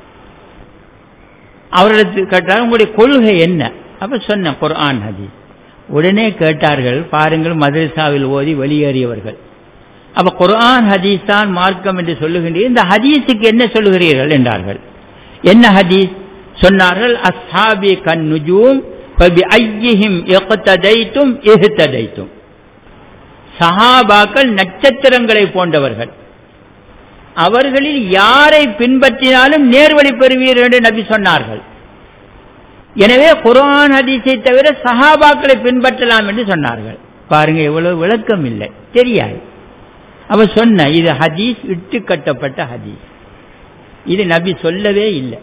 அவர்களுக்கு கேட்டார் உங்களுடைய கொள்கை என்ன அப்ப சொன்ன குர்ஆன் ஹதீஸ் உடனே கேட்டார்கள் பாருங்கள் மதரசாவில் ஓதி வெளியேறியவர்கள் அப்ப குர்ஆன் ஹதீஸ் தான் மார்க்கம் என்று சொல்லுகின்றீர்கள் இந்த ஹதீஸுக்கு என்ன சொல்லுகிறீர்கள் என்றார்கள் என்ன ஹதீஸ் சொன்னார்கள் அஸ்ஹாபி கன் நுஜூம் ஃபபி ஐயிஹிம் இக்ததைத்தும் இஹ்ததைத்தும் சஹாபாக்கள் நட்சத்திரங்களை போன்றவர்கள் அவர்களில் யாரை பின்பற்றினாலும் நேர்வழி பெறுவீர்கள் என்று நபி சொன்னார்கள் எனவே குர்ஆன் ஹதீஸை தவிர சஹாபாக்களை பின்பற்றலாம் என்று சொன்னார்கள் பாருங்க எவ்வளவு விளக்கம் இல்லை தெரியாது அவ சொன்ன இது ஹதீஸ் இட்டு கட்டப்பட்ட ஹதீஸ் இது நபி சொல்லவே இல்லை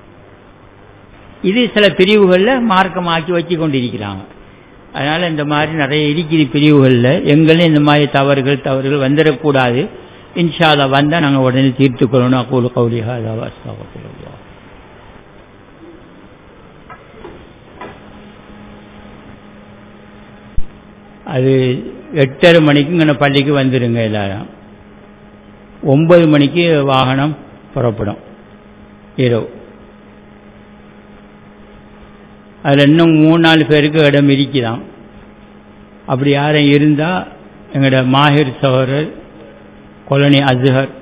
இது சில பிரிவுகளில் மார்க்கமாக்கி வச்சு கொண்டிருக்கிறாங்க அதனால இந்த மாதிரி நிறைய இருக்குது பிரிவுகளில் எங்களும் இந்த மாதிரி தவறுகள் தவறுகள் வந்துடக்கூடாது இன்ஷால்லா வந்தால் நாங்கள் உடனே தீர்த்து கொள்ளணும் அக்கூல் கௌலிஹா அஸ்தாவத்துல்லா அது எட்டரை மணிக்கு இங்கே பள்ளிக்கு வந்துடுங்க எல்லாரும் ஒன்பது மணிக்கு வாகனம் புறப்படும் இரவு அதில் இன்னும் மூணு நாலு பேருக்கு இடம் இருக்குதான் அப்படி யாரும் இருந்தால் எங்களோட மாஹிர் சகோதரர் கொலனி அஸ்ஹர்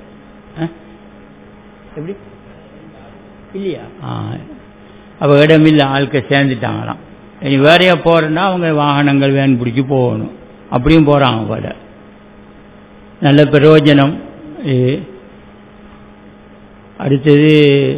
எப்படி இல்லையா ஆ அப்போ இடம் இல்லை ஆட்க சேர்ந்துட்டாங்களாம் இனி வேறையா போகிறேன்னா அவங்க வாகனங்கள் வேன் பிடிச்சி போகணும் அப்படியும் போகிறாங்க போல நல்ல பிரயோஜனம் இது அடுத்தது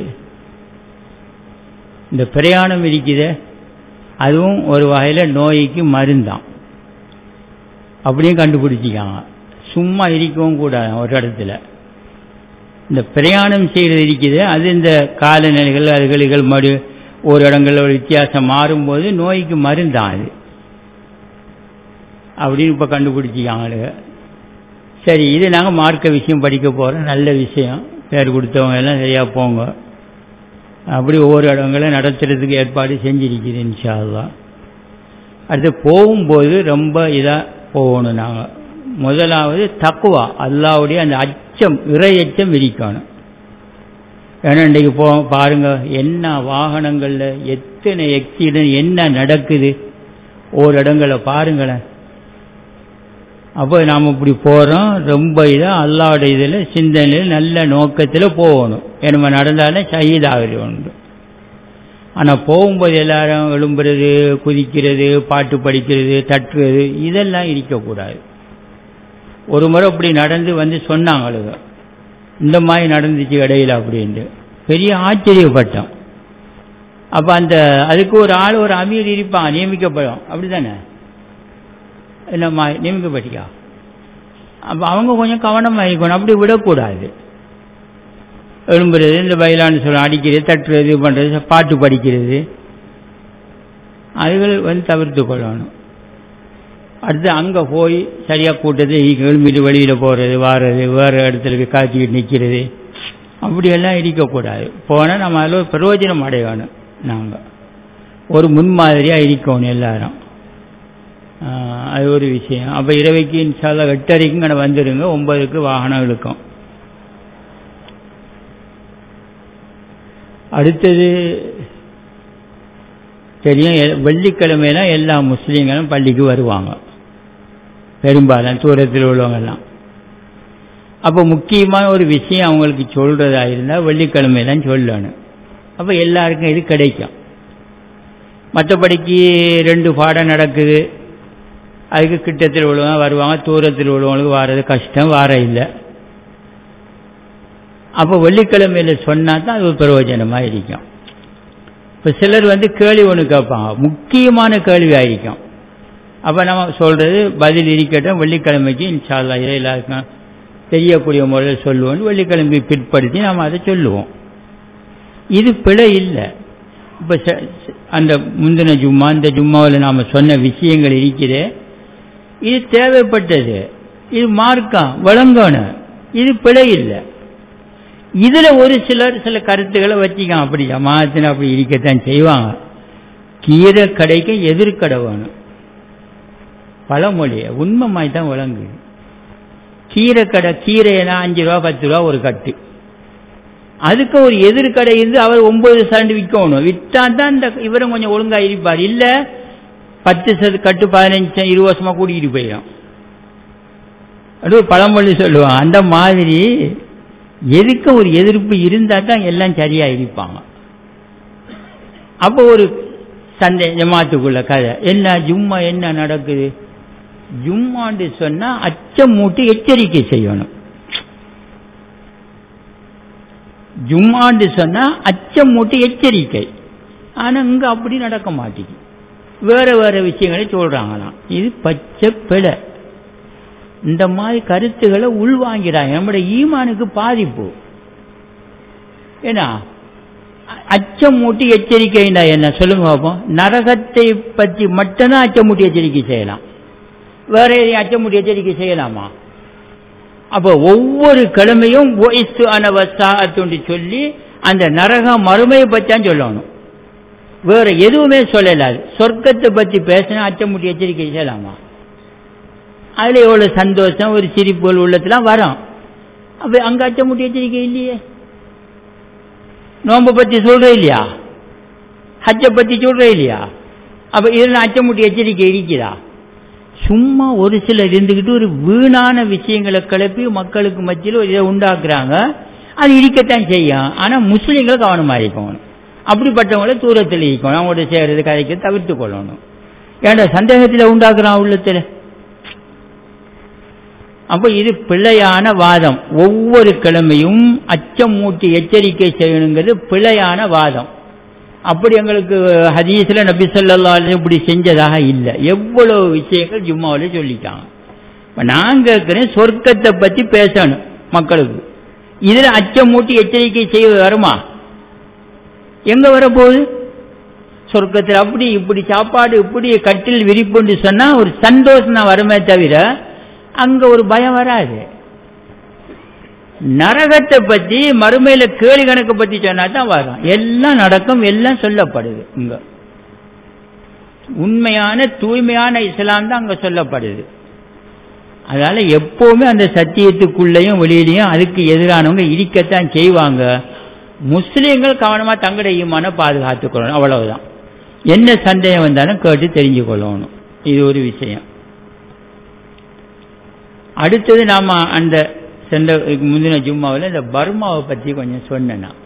இந்த பிரயாணம் இருக்குதே அதுவும் ஒரு வகையில் நோய்க்கு மருந்தான் அப்படியும் கண்டுபிடிச்சிக்காங்க சும்மா இருக்கவும் கூடாது ஒரு இடத்துல இந்த பிரயாணம் செய்கிறது இருக்குது அது இந்த காலநிலைகள் அதுகளிகள் மறு ஒரு இடங்களில் ஒரு வித்தியாசம் மாறும்போது நோய்க்கு மருந்தான் அது அப்படின்னு இப்போ கண்டுபிடிச்சிக்காங்க சரி இது நாங்கள் மார்க்க விஷயம் படிக்க போகிறோம் நல்ல விஷயம் பேர் கொடுத்தவங்க எல்லாம் சரியாக போங்க அப்படி ஒவ்வொரு இடங்களும் நடத்துறதுக்கு ஏற்பாடு செஞ்சிருக்குது இன்ஷால்லா அடுத்து போகும்போது ரொம்ப இதாக போகணும் நாங்கள் முதலாவது தக்குவா அல்லாவுடைய அந்த அச்சம் இறை அச்சம் விரிக்கணும் ஏன்னா இன்றைக்கு போ பாருங்க என்ன வாகனங்களில் எத்தனை எக்ஸிடென்ட் என்ன நடக்குது ஒரு இடங்களில் பாருங்களேன் அப்போ நாம் இப்படி போகிறோம் ரொம்ப இதாக அல்லாவோட இதில் சிந்தனையில் நல்ல நோக்கத்தில் போகணும் நம்ம நடந்தாலும் சகிதாகிறது உண்டு ஆனால் போகும்போது எல்லாரும் எழும்புறது குதிக்கிறது பாட்டு படிக்கிறது தட்டுறது இதெல்லாம் இருக்கக்கூடாது ஒரு முறை அப்படி நடந்து வந்து சொன்னாங்க இந்த மாதிரி நடந்துச்சு இடையில அப்படின்ட்டு பெரிய ஆச்சரியப்பட்டோம் அப்போ அந்த அதுக்கு ஒரு ஆள் ஒரு அமீர் இருப்பான் நியமிக்கப்படும் அப்படி தானே இல்லைம்மா நியமிக்கப்பட்டியா அப்போ அவங்க கொஞ்சம் கவனமாக இருக்கணும் அப்படி விடக்கூடாது எழும்புறது இந்த பயிலான்னு சொல்ல அடிக்கிறது தட்டுறது இது பண்ணுறது பாட்டு படிக்கிறது அதுகள் வந்து தவிர்த்து கொள்ளணும் அடுத்து அங்கே போய் சரியாக கூட்டத்தை எழும்பிட்டு வெளியில் போகிறது வாரது வேறு இடத்துல போய் காய்ச்சிக்கிட்டு நிற்கிறது அப்படியெல்லாம் இருக்கக்கூடாது போனால் நம்ம அதில் ஒரு பிரயோஜனம் அடையணும் நாங்கள் ஒரு முன்மாதிரியாக இருக்கணும் எல்லாரும் அது ஒரு விஷயம் அப்போ இரவைக்கு இன்ஷால்லா எட்டரைக்கும் கடை வந்துடுங்க ஒன்பதுக்கு வாகனம் இழுக்கும் அடுத்தது தெரியும் வெள்ளிக்கிழமையெல்லாம் எல்லா முஸ்லீம்களும் பள்ளிக்கு வருவாங்க பெரும்பாலும் தூரத்தில் உள்ளவங்கெல்லாம் அப்போ முக்கியமான ஒரு விஷயம் அவங்களுக்கு சொல்கிறதா இருந்தால் வெள்ளிக்கிழமையெல்லாம் சொல்லணும் அப்போ எல்லாருக்கும் இது கிடைக்கும் மற்றபடிக்கு ரெண்டு பாடம் நடக்குது அதுக்கு கிட்டத்தில் உள்ளவங்க வருவாங்க தூரத்தில் உள்ளவங்களுக்கு வாரது கஷ்டம் வார இல்லை அப்போ வெள்ளிக்கிழமையில் சொன்னால் தான் அது ஒரு பிரயோஜனமாக இருக்கும் இப்போ சிலர் வந்து கேள்வி ஒன்று கேட்பாங்க முக்கியமான கேள்வியாக இருக்கும் அப்போ நம்ம சொல்கிறது பதில் இருக்கட்டும் வெள்ளிக்கிழமைக்கு இன்ஷால்லா இதை எல்லாருக்கும் தெரியக்கூடிய முறையில் சொல்லுவோம் வெள்ளிக்கிழமை பிற்படுத்தி நாம் அதை சொல்லுவோம் இது பிழை இல்லை இப்போ அந்த முந்தின ஜும்மா இந்த ஜும்மாவில் நாம் சொன்ன விஷயங்கள் இருக்கிறே இது தேவைப்பட்டது இது மார்க்கம் வழங்கணும் இது பிழை இல்லை இதுல ஒரு சிலர் சில கருத்துக்களை வச்சுக்கான் அப்படி ஜமாத்தின அப்படி இருக்கத்தான் செய்வாங்க கீரை கடைக்கு எதிர்கடை வேணும் பழமொழிய உண்மை மாதிரி தான் விளங்குது கீரை கடை கீரைனா அஞ்சு ரூபா பத்து ரூபா ஒரு கட்டு அதுக்கு ஒரு எதிர்கடை இருந்து அவர் ஒன்பது சாண்டு விற்கணும் விற்றா தான் இந்த இவரும் கொஞ்சம் ஒழுங்கா இருப்பார் இல்ல பத்து சது கட்டு பதினஞ்சு இருபது வருஷமா கூட்டிகிட்டு போயிடும் அது பழமொழி சொல்லுவாங்க அந்த மாதிரி எதுக்கு ஒரு எதிர்ப்பு இருந்தால் தான் எல்லாம் சரியா இருப்பாங்க அப்போ ஒரு சந்தை ஜமாத்துக்குள்ள கதை என்ன ஜும்மா என்ன நடக்குது ஜும்மாண்டு சொன்னா அச்சம் மூட்டி எச்சரிக்கை செய்யணும் ஜும்மாண்டு சொன்னா அச்சம் மூட்டி எச்சரிக்கை ஆனா இங்க அப்படி நடக்க மாட்டேங்குது வேற வேற விஷயங்களை சொல்றாங்களாம் இது பச்சை பிழை இந்த மாதிரி கருத்துக்களை உள்வாங்கிறாங்க நம்முடைய ஈமானுக்கு பாதிப்பு ஏன்னா அச்சம் மூட்டி எச்சரிக்கைண்டா என்ன சொல்லுங்க பார்ப்போம் நரகத்தை பற்றி மட்டும்தான் அச்சம் மூட்டி எச்சரிக்கை செய்யலாம் வேற எதையும் அச்சம் மூட்டி எச்சரிக்கை செய்யலாமா அப்போ ஒவ்வொரு கிழமையும் ஒய்சு அனவசாத்துன்னு சொல்லி அந்த நரக மறுமையை பற்றிதான் சொல்லணும் வேற எதுவுமே சொல்லலாது சொர்க்கத்தை பற்றி பேசினா அச்சமுட்டி எச்சரிக்கை செய்யலாமா அதுல எவ்வளவு சந்தோஷம் ஒரு சிரிப்புகள் உள்ளதெல்லாம் வரும் அப்ப அங்க அச்சமுட்டி எச்சரிக்கை இல்லையே நோம்ப பத்தி சொல்ற இல்லையா ஹஜ்ஜ பத்தி சொல்ற இல்லையா அப்ப இதுல அச்சமுட்டி எச்சரிக்கை இருக்கிறா சும்மா ஒரு சிலர் இருந்துகிட்டு ஒரு வீணான விஷயங்களை கிளப்பி மக்களுக்கு மத்தியில் ஒரு இதை உண்டாக்குறாங்க அது இருக்கத்தான் செய்யும் ஆனா முஸ்லீம்களை கவனமா இருக்கணும் அப்படிப்பட்டவங்கள தூரத்தில் இருக்கணும் அவங்களோட சேர்றது கதைக்கு தவிர்த்து கொள்ளணும் ஏன்டா சந்தேகத்தில் உண்டாக்குறான் உள்ளத்தில் அப்ப இது பிழையான வாதம் ஒவ்வொரு கிழமையும் அச்சம் மூட்டி எச்சரிக்கை செய்யணுங்கிறது பிழையான வாதம் அப்படி எங்களுக்கு ஹதீஸ்ல நபி சொல்லா இப்படி செஞ்சதாக இல்லை எவ்வளவு விஷயங்கள் ஜும்மாவில் சொல்லிட்டாங்க இப்ப நான் கேட்கிறேன் சொர்க்கத்தை பத்தி பேசணும் மக்களுக்கு இதுல அச்சம் மூட்டி எச்சரிக்கை செய்வது வருமா எங்க வரப்போகுது சொர்க்கத்தில் அப்படி இப்படி சாப்பாடு இப்படி கட்டில் விரிப்புன்னு சொன்னா ஒரு சந்தோஷம் தான் வருமே தவிர அங்க ஒரு பயம் வராது நரகத்தை பத்தி மறுமையில கேள்வி கணக்கு பத்தி சொன்னா தான் வரும் எல்லாம் நடக்கும் எல்லாம் சொல்லப்படுது இங்க உண்மையான தூய்மையான இஸ்லாம் தான் அங்க சொல்லப்படுது அதனால எப்பவுமே அந்த சத்தியத்துக்குள்ளேயும் வெளியிலையும் அதுக்கு எதிரானவங்க இருக்கத்தான் செய்வாங்க முஸ்லீம்கள் கவனமா தங்களுடைய ஈமான பாதுகாத்துக் கொள்ளணும் அவ்வளவுதான் என்ன சந்தேகம் வந்தாலும் கேட்டு தெரிஞ்சு கொள்ளணும் இது ஒரு விஷயம் அடுத்தது நாம அந்த சென்ற முந்தின ஜும்மாவில் இந்த பர்மாவை பற்றி கொஞ்சம் சொன்னேன் நான்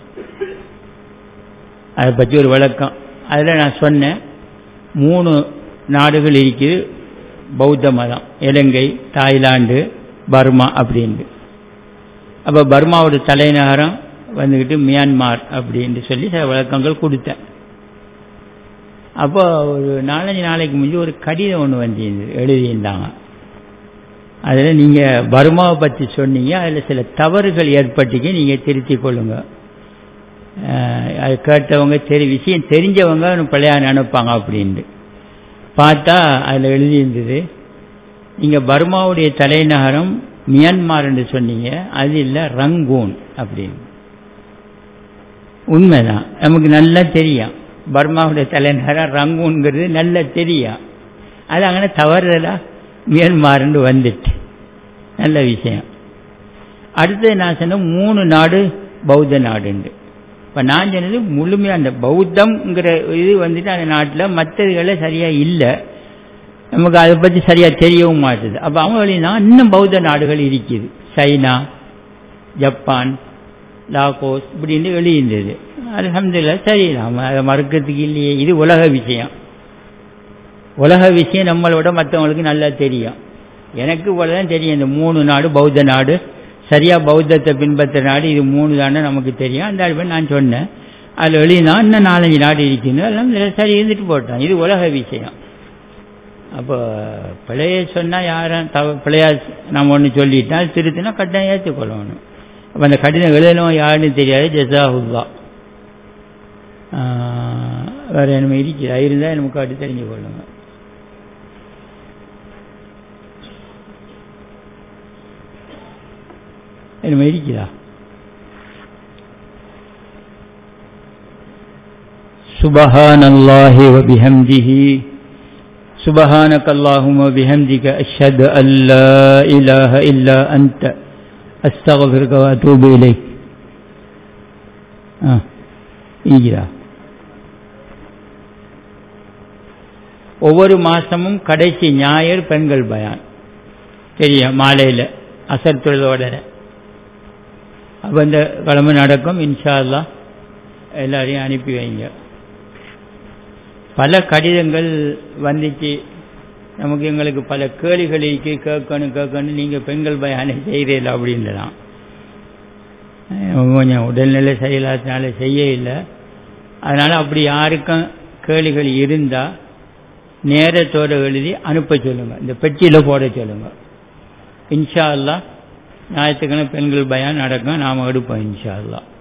அதை பற்றி ஒரு விளக்கம் அதில் நான் சொன்னேன் மூணு நாடுகள் இருக்குது பௌத்த மதம் இலங்கை தாய்லாந்து பர்மா அப்படின்ட்டு அப்போ பர்மாவோட தலைநகரம் வந்துக்கிட்டு மியான்மார் அப்படின்னு சொல்லி சில விளக்கங்கள் கொடுத்தேன் அப்போ ஒரு நாலஞ்சு நாளைக்கு முந்தி ஒரு கடிதம் ஒன்று வந்திருந்தது எழுதியிருந்தாங்க அதில் நீங்கள் பர்மாவை பற்றி சொன்னீங்க அதில் சில தவறுகள் ஏற்பட்டுக்கு நீங்கள் திருத்திக் கொள்ளுங்க அது கேட்டவங்க தெரி விஷயம் தெரிஞ்சவங்க பிள்ளையார் அனுப்பாங்க அப்படின்ட்டு பார்த்தா அதில் எழுதியிருந்தது நீங்கள் பர்மாவுடைய தலைநகரம் மியான்மார் என்று சொன்னீங்க அது இல்லை ரங்கூன் அப்படின்னு உண்மைதான் நமக்கு நல்லா தெரியும் பர்மாவுடைய தலைநகரம் ரங்கூன்கிறது நல்லா தெரியும் அது அங்கே தவறுதலா மியான்மார்னு வந்துட்டு நல்ல விஷயம் அடுத்தது நான் சொன்ன மூணு நாடு பௌத்த நாடுண்டு இப்போ நான் சொன்னது முழுமையாக அந்த பௌத்தம்ங்கிற இது வந்துட்டு அந்த நாட்டில் மற்றதுகளை சரியாக இல்லை நமக்கு அதை பற்றி சரியாக தெரியவும் மாட்டுது அப்போ அவங்க வழினா இன்னும் பௌத்த நாடுகள் இருக்குது சைனா ஜப்பான் லாகோஸ் இப்படின்னு எழுதியிருந்தது அலமதுல்லா சரி நாம அதை மறுக்கிறதுக்கு இல்லையே இது உலக விஷயம் உலக விஷயம் நம்மளோட மற்றவங்களுக்கு நல்லா தெரியும் எனக்கு இவ்வளோதான் தெரியும் இந்த மூணு நாடு பௌத்த நாடு சரியா பௌத்தத்தை பின்பற்ற நாடு இது மூணு தானே நமக்கு தெரியும் அந்த அடிப்படை நான் சொன்னேன் அதில் எழுதினா இன்னும் நாலஞ்சு நாடு இருக்குன்னு எல்லாம் சரி இருந்துட்டு போட்டான் இது உலக விஷயம் அப்போ பிழைய சொன்னால் யாரும் தவ பிழையா நம்ம ஒன்று சொல்லிட்டா திருத்தினா கட்டாயம் ஏற்றுக்கொள்ளணும் அப்போ அந்த கடிதம் எழுதணும் யாருன்னு தெரியாது ஜசாஹுல்லா வேற என்ன இருக்கிறா இருந்தால் நமக்கு காட்டி தெரிஞ்சு கொள்ளுங்க என்ன இருக்கிறா سبحان الله وبحمده سبحانك اللهم وبحمدك أشهد أن لا إله إلا أنت أستغفرك وأتوب إليك آه. ஈகிறா ஒவ்வொரு மாசமும் கடைசி ஞாயிறு பெண்கள் பயான் தெரியும் மாலையில் அசர் தொழிலோட அப்போ இந்த கிழமை நடக்கும் இன்ஷா அல்லா எல்லாரையும் அனுப்பி வைங்க பல கடிதங்கள் வந்துச்சு நமக்கு எங்களுக்கு பல கேள்விகளுக்கு கேட்கணும் கேட்கணும் நீங்கள் பெண்கள் பயானை செய்கிறீர்கள் அப்படின்லாம் கொஞ்சம் உடல்நிலை செயலாத்தினால செய்ய இல்லை அதனால் அப்படி யாருக்கும் கேள்விகள் இருந்தால் நேரத்தோடு எழுதி அனுப்ப சொல்லுங்கள் இந்த பெட்டியில் போட சொல்லுங்கள் இன்ஷா அல்லா ஞாயிற்றுக்கிழமை பெண்கள் பயான் நடக்கும் நாம் எடுப்போம் இன்ஷா அல்லா